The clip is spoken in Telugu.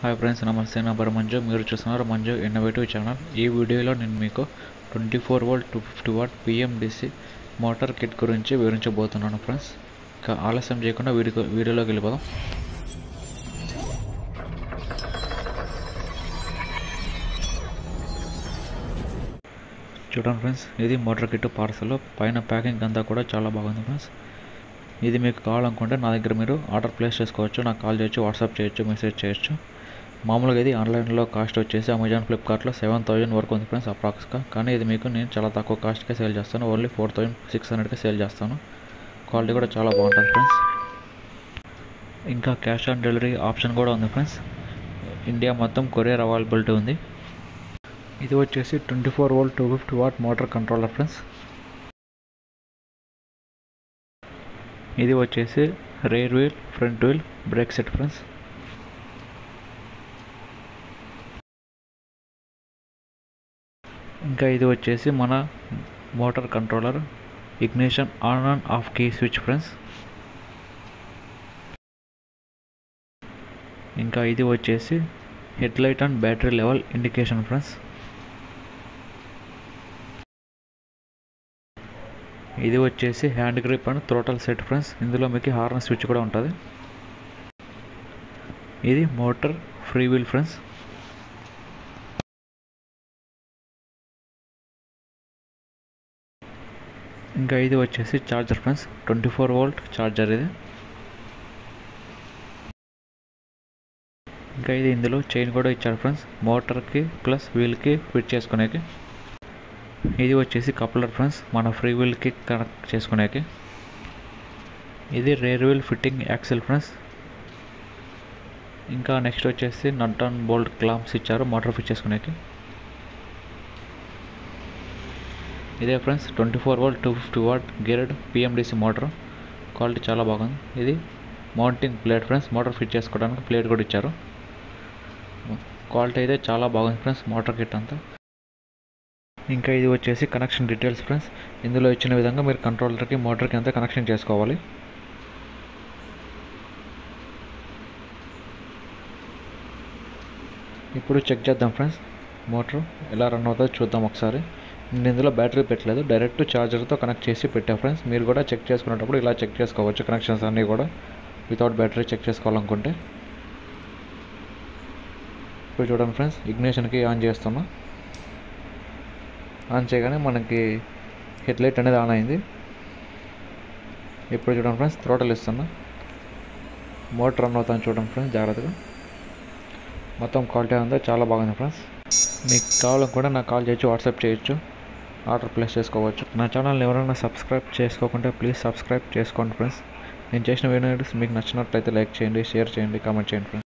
హాయ్ ఫ్రెండ్స్ నమస్తే నా పేరు మంజు మీరు చూస్తున్నారు మంజు ఇన్నోవేటివ్ ఛానల్ ఈ వీడియోలో నేను మీకు twenty four volt two fifty watt PMDC motor kit గురించి వివరించబోతున్నాను ఫ్రెండ్స్ ఇంకా ఆలస్యం చేయకుండా వీడియో వీడియోలోకి వెళ్ళిపోదాం చూడండి ఫ్రెండ్స్ ఇది మోటార్ కిట్ పార్సల్ పైన ప్యాకింగ్ అంతా కూడా చాలా బాగుంది ఫ్రెండ్స్ ఇది మీకు కావాలనుకుంటే నా దగ్గర మీరు ఆర్డర్ ప్లేస్ చేసుకోవచ్చు నాకు కాల్ చేయొచ్చు వాట్సాప్ చేయొచ్చు మెసేజ్ చేయొచ్చు మామూలుగా ఇది ఆన్లైన్లో కాస్ట్ వచ్చేసి అమెజాన్ ఫ్లిప్కార్ట్లో సెవెన్ థౌజండ్ వరకు ఉంది ఫ్రెండ్స్ అప్రాక్స్గా కానీ ఇది మీకు నేను చాలా తక్కువ కాస్ట్కే సేల్ చేస్తాను ఓన్లీ ఫోర్ థౌజండ్ సిక్స్ హండ్రెడ్కే సేల్ చేస్తాను క్వాలిటీ కూడా చాలా బాగుంటుంది ఫ్రెండ్స్ ఇంకా క్యాష్ ఆన్ డెలివరీ ఆప్షన్ కూడా ఉంది ఫ్రెండ్స్ ఇండియా మొత్తం కొరియర్ అవైలబిలిటీ ఉంది ఇది వచ్చేసి twenty four volt two fifty watt motor controller friends ఇది వచ్చేసి rear wheel front wheel brake set friends ఇంకా ఇది వచ్చేసి మన motor controller ignition on and off key switch friends ఇంకా ఇది వచ్చేసి head light and battery level indication friends ఇది వచ్చేసి hand grip and throttle set friends ఇందులో మీకు హార్న్ స్విచ్ కూడా ఉంటుంది ఇది మోటార్ ఫ్రీ వీల్ ఫ్రెండ్స్ ఇంకా ఇది వచ్చేసి charger friends twenty four volt charger ఇది ఇంకా ఇది ఇందులో చైన్ కూడా ఇచ్చారు ఫ్రెండ్స్ మోటార్కి ప్లస్ వీల్కి ఫిట్ చేసుకునేకి ఇది వచ్చేసి కప్లర్ ఫ్రెండ్స్ మన ఫ్రీ వీల్కి కనెక్ట్ చేసుకునేకి ఇది rear wheel fitting axle friends ఇంకా నెక్స్ట్ వచ్చేసి నట్ అండ్ బోల్ట్ క్లాంప్స్ ఇచ్చారు మోటార్ ఫిట్ చేసుకునేకి ఇదే friends twenty four volt two fifty watt geared PMDC motor quality చాలా బాగుంది ఇది mounting plate friends motor fit చేసుకోవడానికి ప్లేట్ కూడా ఇచ్చారు క్వాలిటీ అయితే చాలా బాగుంది ఫ్రెండ్స్ మోటార్ కిట్ అంతా ఇంకా ఇది వచ్చేసి కనెక్షన్ డీటెయిల్స్ ఫ్రెండ్స్ ఇందులో ఇచ్చిన విధంగా మీరు కంట్రోలర్కి మోటార్కి అంతా కనెక్షన్ చేసుకోవాలి ఇప్పుడు చెక్ చేద్దాం ఫ్రెండ్స్ మోటార్ ఎలా రన్ అవుతుందో చూద్దాం ఒకసారి నేను ఇందులో బ్యాటరీ పెట్టలేదు డైరెక్ట్ ఛార్జర్తో కనెక్ట్ చేసి పెట్టా ఫ్రెండ్స్ మీరు కూడా చెక్ చేసుకునేటప్పుడు ఇలా చెక్ చేసుకోవచ్చు కనెక్షన్స్ అన్నీ కూడా వితౌట్ బ్యాటరీ చెక్ చేసుకోవాలనుకుంటే ఇప్పుడు చూడండి ఫ్రెండ్స్ ఇగ్నిషన్కి ఆన్ చేస్తున్నా ఆన్ చేయగానే మనకి హెడ్లైట్ అనేది ఆన్ అయింది ఇప్పుడు చూడండి ఫ్రెండ్స్ థ్రోటల్ ఇస్తున్నా మోటార్ రన్ అవుతాను చూడండి ఫ్రెండ్స్ జాగ్రత్తగా మొత్తం క్వాలిటీ అంతా చాలా బాగుంది ఫ్రెండ్స్ మీకు కావాలనుకుంటే నాకు కాల్ చేయొచ్చు వాట్సాప్ చేయొచ్చు ఆర్డర్ ప్లేస్ చేసుకోవచ్చు నా ఛానల్ని ఎవరైనా సబ్స్క్రైబ్ చేసుకోకుంటే ప్లీజ్ సబ్స్క్రైబ్ చేసుకోండి ఫ్రెండ్స్ నేను చేసిన వీడియోస్ మీకు నచ్చినట్లయితే లైక్ చేయండి షేర్ చేయండి కామెంట్ చేయండి ఫ్రెండ్స్